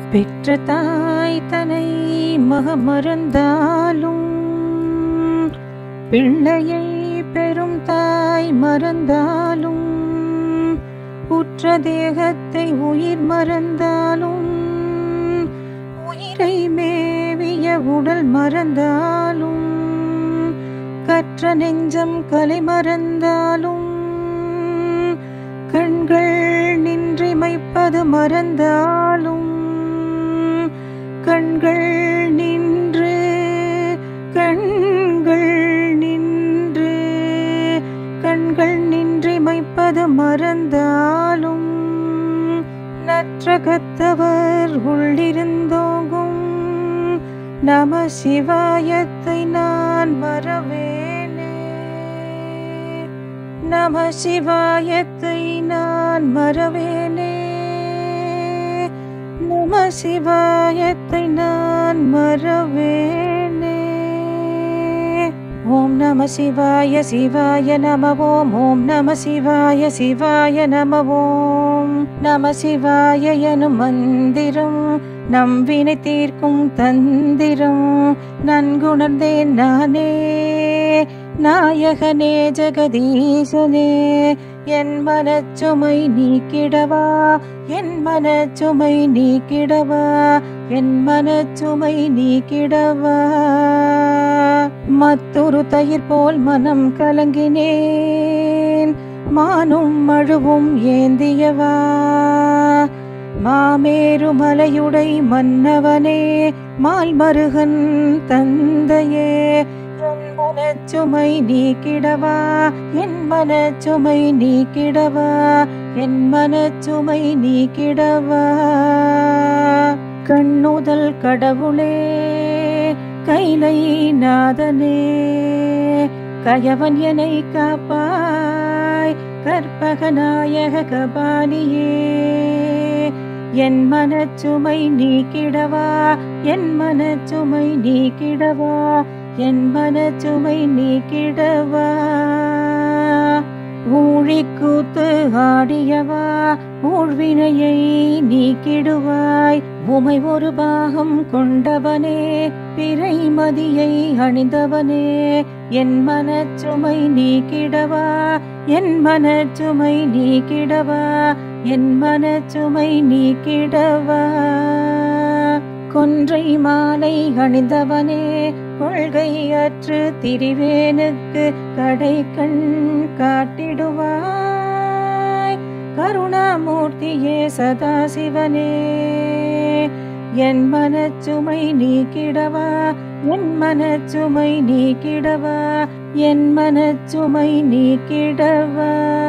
பெற்ற தாய் தனை மகமறந்தாலும் பிள்ளையை பெரும் தாய் மறந்தாலும் உற்ற தேகத்தை உயிர் மறந்தாலும் உயிரை மேவிய உடல் மறந்தாலும் கற்ற நெஞ்சம் கலை மறந்தாலும் கண்கள் நின்றிமைப்பது மறந்தாலும் கண்கள் நின்று கண்கள் நின்று கண்கள் நின்றிமைப்பது மறந்தாலும் நற்றகத்தவர் உள்ளிருந்தோங்கும் நம சிவாயத்தை நான் மறவேனே நம சிவாயத்தை நான் மறவேனே நம சிவாயத்தை நான் மறவேனே ஓம் நம சிவாய சிவாய நம ஓம் ஓம் நம சிவாய சிவாய நம ஓம் நம சிவாய எனும் மந்திரம் நம் வினை தீர்க்கும் தந்திரம் நன்குணர்ந்தேன் நானே நாயகனே ஜெகதீசனே என் மனச்சுமை நீக்கிடவா என் மனச்சுமை நீக்கிடவா என் மனச்சுமை நீக்கிடவா மத்தொரு தயிர் போல் மனம் கலங்கினேன் மானும் மழுவும் ஏந்தியவா மாமேரு மலையுடை மன்னவனே மால்மருகன் தந்தையே என் மனச்சுமை நீக்கிடவா என் மனச்சுமை நீக்கிடவா என் மனச்சுமை நீக்கிடவா கண்ணுதல் கடவுளே கைலை நாதனே கயவன் என்னை காப்பாய் கற்பகநாயக கபாலியே என் மனச்சுமை நீக்கிடவா என் மனச்சுமை நீக்கிடவா என் மனச்சுமை நீக்கிடவா ஊழிக்கூத்து ஆடியவா ஊழ்வினையை நீக்கிடுவாய் உமை ஒரு பாகம் கொண்டவனே பிறைமதியை அணிந்தவனே என் மனச்சுமை நீக்கிடவா என் மனச்சுமை நீக்கிடவா என் மனச்சுமை நீக்கிடவா கொன்றை மாலை அணிந்தவனே கொள்கையற்று திரிவேனுக்கு கடை கண் காட்டிடுவாய் கருணாமூர்த்தியே சதாசிவனே என் மனச்சுமை நீக்கிடவா என் மனச்சுமை நீக்கிடவா என் மனச்சுமை நீக்கிடவா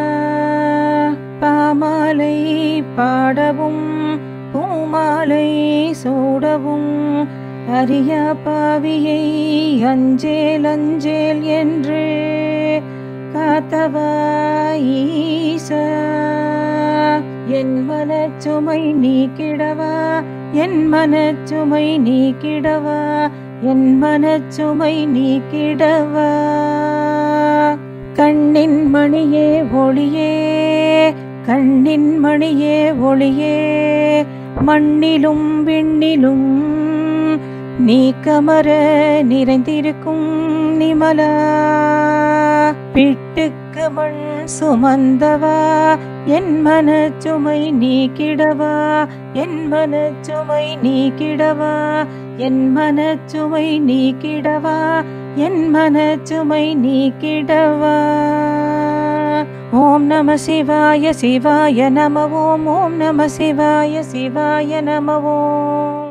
பாமாலை பாடவும் பூமாலை சூடவும் அரியா பாவியை அஞ்சேல் அஞ்சேல் என்று காத்தவா ஈசா என் மனச்சுமை நீக்கிடவா என் மனச்சுமை நீக்கிடவா என் மனச்சுமை நீக்கிடவா கண்ணின் மணியே ஒளியே கண்ணின் மணியே ஒளியே மண்ணிலும் விண்ணிலும் நீக்கமர நிறைந்திருக்கும் நிமலா பிட்டுக்கு மண் சுமந்தவா என் மனச்சுமை நீக்கிடவா என் மனச்சுமை நீக்கிடவா என் மனச்சுமை நீக்கிடவா என் மனச்சுமை நீக்கிடவா ஓம் நம சிவாய சிவாய நம ஓம் ஓம் நம சிவாய சிவாய நம ஓம்